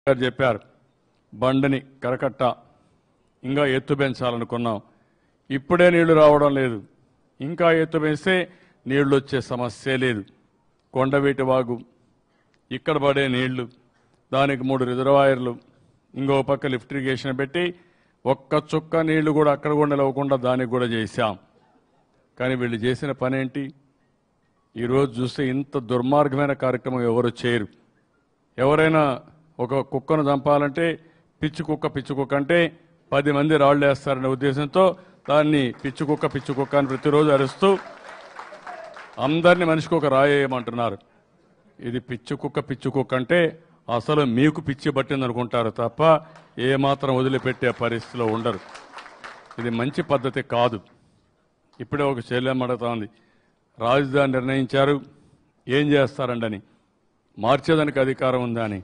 గారు చెప్పారు బండిని కరకట్ట ఇంకా ఎత్తు పెంచాలనుకున్నాం ఇప్పుడే నీళ్లు రావడం లేదు ఇంకా ఎత్తు పెంచితే నీళ్లు వచ్చే సమస్యే లేదు కొండవీటి వాగు ఇక్కడ పడే నీళ్లు దానికి మూడు రిజర్వాయర్లు ఇంకో పక్క లిఫ్ట్ ఇరిగేషన్ పెట్టి ఒక్క చుక్క నీళ్లు కూడా అక్కడ కూడా నిలవకుండా దానికి కూడా చేశాం కానీ వీళ్ళు చేసిన పని ఏంటి ఈరోజు చూస్తే ఇంత దుర్మార్గమైన కార్యక్రమం ఎవరు చేయరు ఎవరైనా ఒక కుక్కను చంపాలంటే పిచ్చి కుక్క పిచ్చి కుక్క అంటే పది మంది రాళ్ళు వేస్తారనే ఉద్దేశంతో దాన్ని పిచ్చి కుక్క పిచ్చి కుక్క అని ప్రతిరోజు అరుస్తూ అందరినీ మనిషికి ఒక రాయేయమంటున్నారు ఇది పిచ్చి కుక్క పిచ్చి కుక్క అంటే అసలు మీకు పిచ్చి పట్టింది అనుకుంటారు తప్ప ఏమాత్రం వదిలిపెట్టే పరిస్థితిలో ఉండరు ఇది మంచి పద్ధతి కాదు ఇప్పుడే ఒక చెల్లెమ్మ అడుగుతా ఉంది రాజధాని నిర్ణయించారు ఏం చేస్తారండని మార్చేదానికి అధికారం ఉందా అని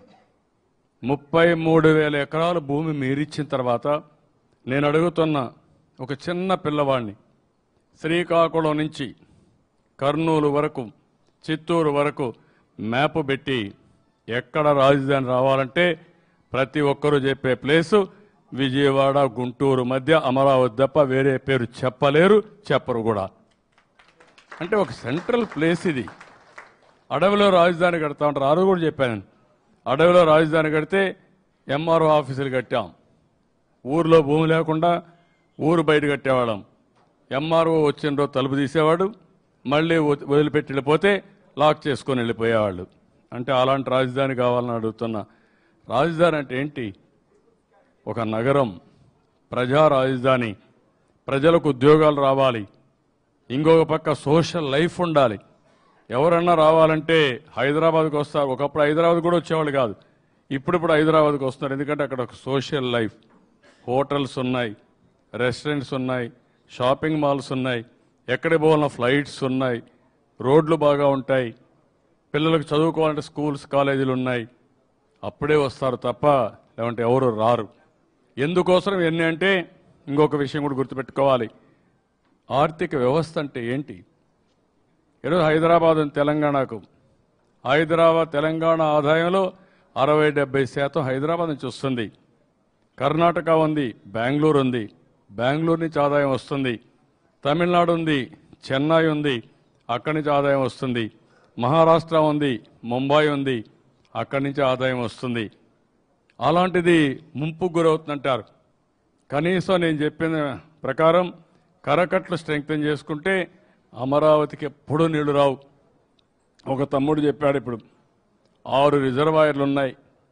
ముప్పై మూడు వేల ఎకరాలు భూమి మీరిచ్చిన తర్వాత నేను అడుగుతున్న ఒక చిన్న పిల్లవాడిని శ్రీకాకుళం నుంచి కర్నూలు వరకు చిత్తూరు వరకు మ్యాప్ పెట్టి ఎక్కడ రాజధాని రావాలంటే ప్రతి ఒక్కరూ చెప్పే ప్లేసు విజయవాడ గుంటూరు మధ్య అమరావతి తప్ప వేరే పేరు చెప్పలేరు చెప్పరు కూడా అంటే ఒక సెంట్రల్ ప్లేస్ ఇది అడవిలో రాజధాని కడతా ఉంటారు ఆ రోజు కూడా చెప్పాను నేను. అడవిలో రాజధాని కడితే ఎంఆర్ఓ ఆఫీసులు కట్టాం ఊర్లో భూమి లేకుండా ఊరు బయట కట్టేవాళ్ళం ఎంఆర్ఓ వచ్చిన రోజు తలుపు తీసేవాడు మళ్ళీ వ- వదిలిపెట్టి వెళ్ళిపోతే లాక్ చేసుకొని వెళ్ళిపోయేవాళ్ళు అంటే అలాంటి రాజధాని కావాలని అడుగుతున్నా రాజధాని అంటే ఏంటి ఒక నగరం ప్రజా రాజధాని ప్రజలకు ఉద్యోగాలు రావాలి ఇంకొక పక్క సోషల్ లైఫ్ ఉండాలి ఎవరన్నా రావాలంటే హైదరాబాద్కి వస్తారు ఒకప్పుడు హైదరాబాద్ కూడా వచ్చేవాళ్ళు కాదు ఇప్పుడిప్పుడు హైదరాబాద్కి వస్తున్నారు ఎందుకంటే అక్కడ ఒక సోషల్ లైఫ్ హోటల్స్ ఉన్నాయి రెస్టారెంట్స్ ఉన్నాయి షాపింగ్ మాల్స్ ఉన్నాయి ఎక్కడికి పోవాలన్న ఫ్లైట్స్ ఉన్నాయి రోడ్లు బాగా ఉంటాయి పిల్లలకు చదువుకోవాలంటే స్కూల్స్ కాలేజీలు ఉన్నాయి అప్పుడే వస్తారు తప్ప లేదంటే ఎవరు రారు ఎందుకోసం ఎన్ని అంటే ఇంకొక విషయం కూడా గుర్తుపెట్టుకోవాలి ఆర్థిక వ్యవస్థ అంటే ఏంటి ఈరోజు హైదరాబాద్ ఉంది తెలంగాణకు హైదరాబాద్ తెలంగాణ ఆదాయంలో అరవై డెబ్బై శాతం హైదరాబాద్ నుంచి వస్తుంది కర్ణాటక ఉంది బెంగళూరు ఉంది బెంగళూరు నుంచి ఆదాయం వస్తుంది తమిళనాడు ఉంది చెన్నై ఉంది అక్కడి నుంచి ఆదాయం వస్తుంది మహారాష్ట్ర ఉంది ముంబై ఉంది అక్కడి నుంచి ఆదాయం వస్తుంది అలాంటిది ముంపుకు గురవుతుందంటారు కనీసం నేను చెప్పిన ప్రకారం కరకట్లు స్ట్రెంగ్తన్ చేసుకుంటే అమరావతికి ఎప్పుడూ నీళ్లు రావు ఒక తమ్ముడు చెప్పాడు ఇప్పుడు ఆరు రిజర్వాయర్లు ఉన్నాయి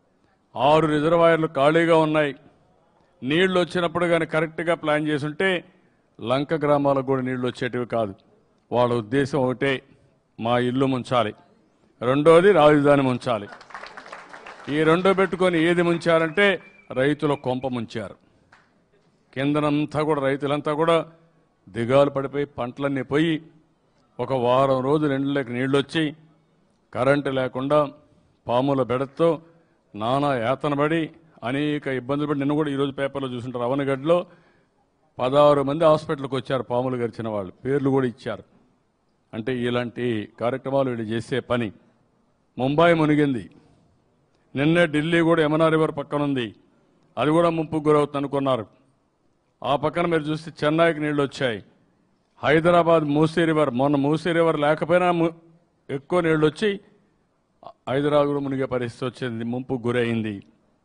ఆరు రిజర్వాయర్లు ఖాళీగా ఉన్నాయి నీళ్లు వచ్చినప్పుడు కానీ కరెక్ట్గా ప్లాన్ చేసుంటే లంక గ్రామాలకు కూడా నీళ్లు వచ్చేటివి కాదు వాళ్ళ ఉద్దేశం ఒకటే మా ఇల్లు ముంచాలి రెండోది రాజధాని ముంచాలి ఈ రెండో పెట్టుకొని ఏది ముంచారంటే రైతుల కొంప ముంచారు కిందనంతా కూడా రైతులంతా కూడా దిగాలు పడిపోయి పంటలన్నీ పోయి ఒక వారం రోజులు ఎండలోకి నీళ్ళు వచ్చి కరెంటు లేకుండా పాముల బెడతో నానా యాతన పడి అనేక ఇబ్బందులు పడి నిన్న కూడా ఈరోజు పేపర్లో చూసుంటారు అవనగడ్డలో పదహారు మంది హాస్పిటల్కి వచ్చారు పాములు గరిచిన వాళ్ళు పేర్లు కూడా ఇచ్చారు అంటే ఇలాంటి కార్యక్రమాలు వీళ్ళు చేసే పని ముంబై మునిగింది నిన్నే ఢిల్లీ కూడా యమునా రివర్ పక్కన ఉంది అది కూడా ముంపుకు గురవుతుంది అనుకున్నారు ఆ పక్కన మీరు చూస్తే చెన్నైకి నీళ్ళు వచ్చాయి హైదరాబాద్ మూసీ రివర్ మొన్న మూసీ రివర్ లేకపోయినా ము- ఎక్కువ నీళ్ళు వచ్చి హైదరాబాద్ కూడా మునిగే పరిస్థితి వచ్చింది ముంపు గురైంది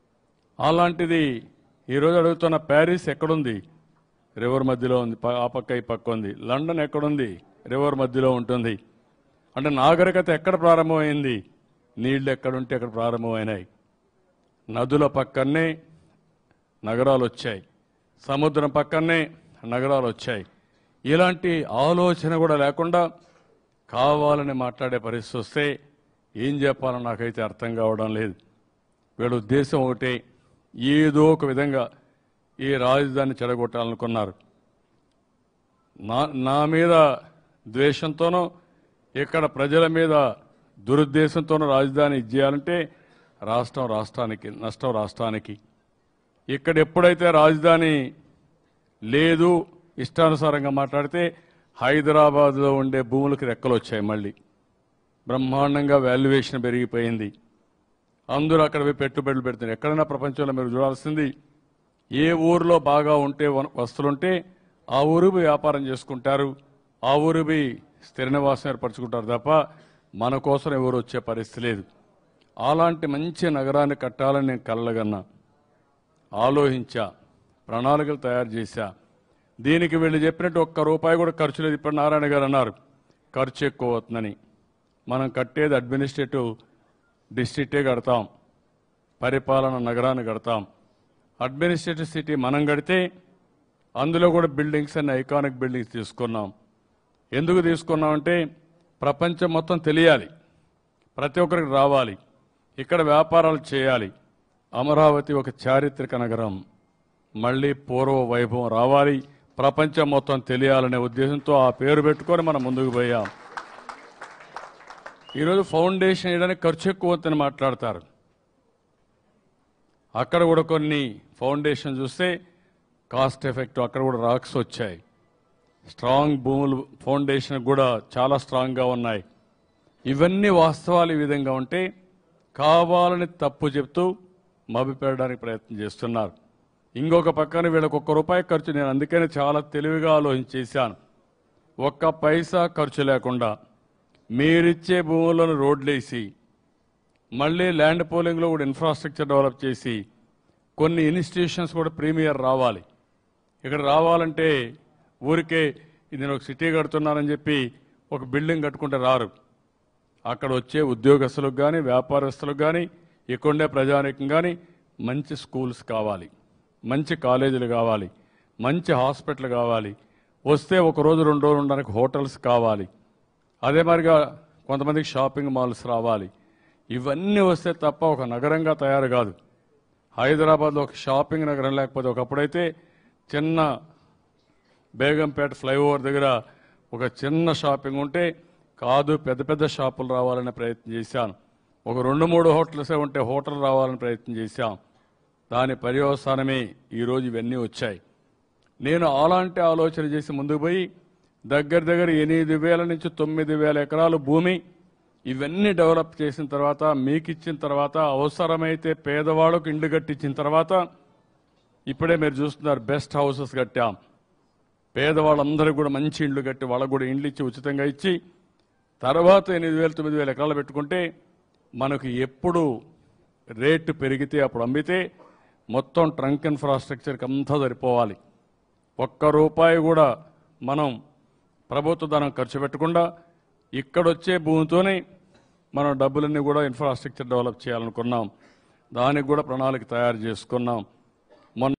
అలాంటిది ఈరోజు అడుగుతున్న ప్యారిస్ ఎక్కడుంది రివర్ మధ్యలో ఉంది ప- ఆ పక్క ఈ పక్క ఉంది లండన్ ఎక్కడుంది రివర్ మధ్యలో ఉంటుంది అంటే నాగరికత ఎక్కడ ప్రారంభమైంది నీళ్లు ఎక్కడుంటే అక్కడ ప్రారంభమైనాయి నదుల పక్కనే నగరాలు వచ్చాయి సముద్రం పక్కనే నగరాలు వచ్చాయి ఇలాంటి ఆలోచన కూడా లేకుండా కావాలని మాట్లాడే పరిస్థితి వస్తే ఏం చెప్పాలో నాకైతే అర్థం కావడం లేదు వీళ్ళ ఉద్దేశం ఒకటే ఏదో ఒక విధంగా ఈ రాజధాని చెడగొట్టాలనుకున్నారు నా నా మీద ద్వేషంతోనో ఇక్కడ ప్రజల మీద దురుద్దేశంతోనో రాజధాని ఇచ్చేయాలంటే రాష్ట్రం రాష్ట్రానికి నష్టం రాష్ట్రానికి ఇక్కడ ఎప్పుడైతే రాజధాని లేదు ఇష్టానుసారంగా మాట్లాడితే హైదరాబాద్లో ఉండే భూములకు రెక్కలు వచ్చాయి మళ్ళీ బ్రహ్మాండంగా వాల్యుయేషన్ పెరిగిపోయింది అందరూ అక్కడ పోయి పెట్టుబడులు పెడుతున్నారు ఎక్కడైనా ప్రపంచంలో మీరు చూడాల్సింది ఏ ఊరిలో బాగా ఉంటే వన- వస్తువులుంటే ఆ ఊరు పోయి వ్యాపారం చేసుకుంటారు ఆ ఊరు పోయి స్థిర నివాసం ఏర్పరచుకుంటారు తప్ప మన కోసం ఎవరు వచ్చే పరిస్థితి లేదు అలాంటి మంచి నగరాన్ని కట్టాలని నేను కలగన్నా ఆలోచించా ప్రణాళికలు తయారు చేశా దీనికి వీళ్ళు చెప్పినట్టు ఒక్క రూపాయి కూడా ఖర్చు లేదు ఇప్పుడు నారాయణ గారు అన్నారు ఖర్చు ఎక్కువ అవుతుందని మనం కట్టేది అడ్మినిస్ట్రేటివ్ డిస్ట్రిక్టే కడతాం పరిపాలన నగరాన్ని కడతాం అడ్మినిస్ట్రేటివ్ సిటీ మనం కడితే అందులో కూడా బిల్డింగ్స్ అన్ని ఐకానిక్ బిల్డింగ్స్ తీసుకున్నాం ఎందుకు తీసుకున్నామంటే ప్రపంచం మొత్తం తెలియాలి ప్రతి ఒక్కరికి రావాలి ఇక్కడ వ్యాపారాలు చేయాలి అమరావతి ఒక చారిత్రక నగరం మళ్ళీ పూర్వ వైభవం రావాలి ప్రపంచం మొత్తం తెలియాలనే ఉద్దేశంతో ఆ పేరు పెట్టుకొని మనం ముందుకు పోయాం ఈరోజు ఫౌండేషన్ వేయడానికి ఖర్చు ఎక్కువ అవుతుందని మాట్లాడతారు అక్కడ కూడా కొన్ని ఫౌండేషన్ చూస్తే కాస్ట్ ఎఫెక్ట్ అక్కడ కూడా రాక్స్ వచ్చాయి స్ట్రాంగ్ భూములు ఫౌండేషన్ కూడా చాలా స్ట్రాంగ్గా ఉన్నాయి ఇవన్నీ వాస్తవాలు ఈ విధంగా ఉంటే కావాలని తప్పు చెప్తూ మభ్యపెట్టడానికి ప్రయత్నం చేస్తున్నారు ఇంకొక పక్కన వీళ్ళకి ఒక్క రూపాయి ఖర్చు నేను అందుకనే చాలా తెలివిగా ఆలోచించేశాను ఒక్క పైసా ఖర్చు లేకుండా మీరిచ్చే భూములను రోడ్లేసి మళ్ళీ ల్యాండ్ పోలింగ్లో కూడా ఇన్ఫ్రాస్ట్రక్చర్ డెవలప్ చేసి కొన్ని ఇన్స్టిట్యూషన్స్ కూడా ప్రీమియర్ రావాలి ఇక్కడ రావాలంటే ఊరికే ఇది నేను ఒక సిటీ కడుతున్నానని చెప్పి ఒక బిల్డింగ్ కట్టుకుంటే రారు అక్కడ వచ్చే ఉద్యోగస్తులకు కానీ వ్యాపారస్తులకు కానీ ఇక్కడుండే ప్రజానికం కానీ మంచి స్కూల్స్ కావాలి మంచి కాలేజీలు కావాలి మంచి హాస్పిటల్ కావాలి వస్తే ఒక రోజు రెండు రోజులు ఉండడానికి హోటల్స్ కావాలి అదే మరిగా కొంతమందికి షాపింగ్ మాల్స్ రావాలి ఇవన్నీ వస్తే తప్ప ఒక నగరంగా తయారు కాదు హైదరాబాద్లో ఒక షాపింగ్ నగరం లేకపోతే ఒకప్పుడైతే చిన్న బేగంపేట ఫ్లైఓవర్ దగ్గర ఒక చిన్న షాపింగ్ ఉంటే కాదు పెద్ద పెద్ద షాపులు రావాలనే ప్రయత్నం చేశాను ఒక రెండు మూడు హోటల్సే ఉంటే హోటల్ రావాలని ప్రయత్నం చేశాం దాని పర్యవసానమే ఈరోజు ఇవన్నీ వచ్చాయి నేను అలాంటి ఆలోచన చేసి ముందుకు పోయి దగ్గర దగ్గర ఎనిమిది వేల నుంచి తొమ్మిది వేల ఎకరాలు భూమి ఇవన్నీ డెవలప్ చేసిన తర్వాత మీకు ఇచ్చిన తర్వాత అవసరమైతే పేదవాళ్ళకు ఇండ్లు కట్టించిన తర్వాత ఇప్పుడే మీరు చూస్తున్నారు బెస్ట్ హౌసెస్ కట్టాం పేదవాళ్ళందరికీ కూడా మంచి ఇండ్లు కట్టి వాళ్ళకు కూడా ఇండ్లు ఇచ్చి ఉచితంగా ఇచ్చి తర్వాత ఎనిమిది వేల తొమ్మిది వేల ఎకరాలు పెట్టుకుంటే మనకు ఎప్పుడు రేటు పెరిగితే అప్పుడు అమ్మితే మొత్తం ట్రంక్ ఇన్ఫ్రాస్ట్రక్చర్కి అంతా సరిపోవాలి ఒక్క రూపాయి కూడా మనం ప్రభుత్వ ధనం ఖర్చు పెట్టకుండా ఇక్కడొచ్చే భూమితోనే మనం డబ్బులన్నీ కూడా ఇన్ఫ్రాస్ట్రక్చర్ డెవలప్ చేయాలనుకున్నాం దానికి కూడా ప్రణాళిక తయారు చేసుకున్నాం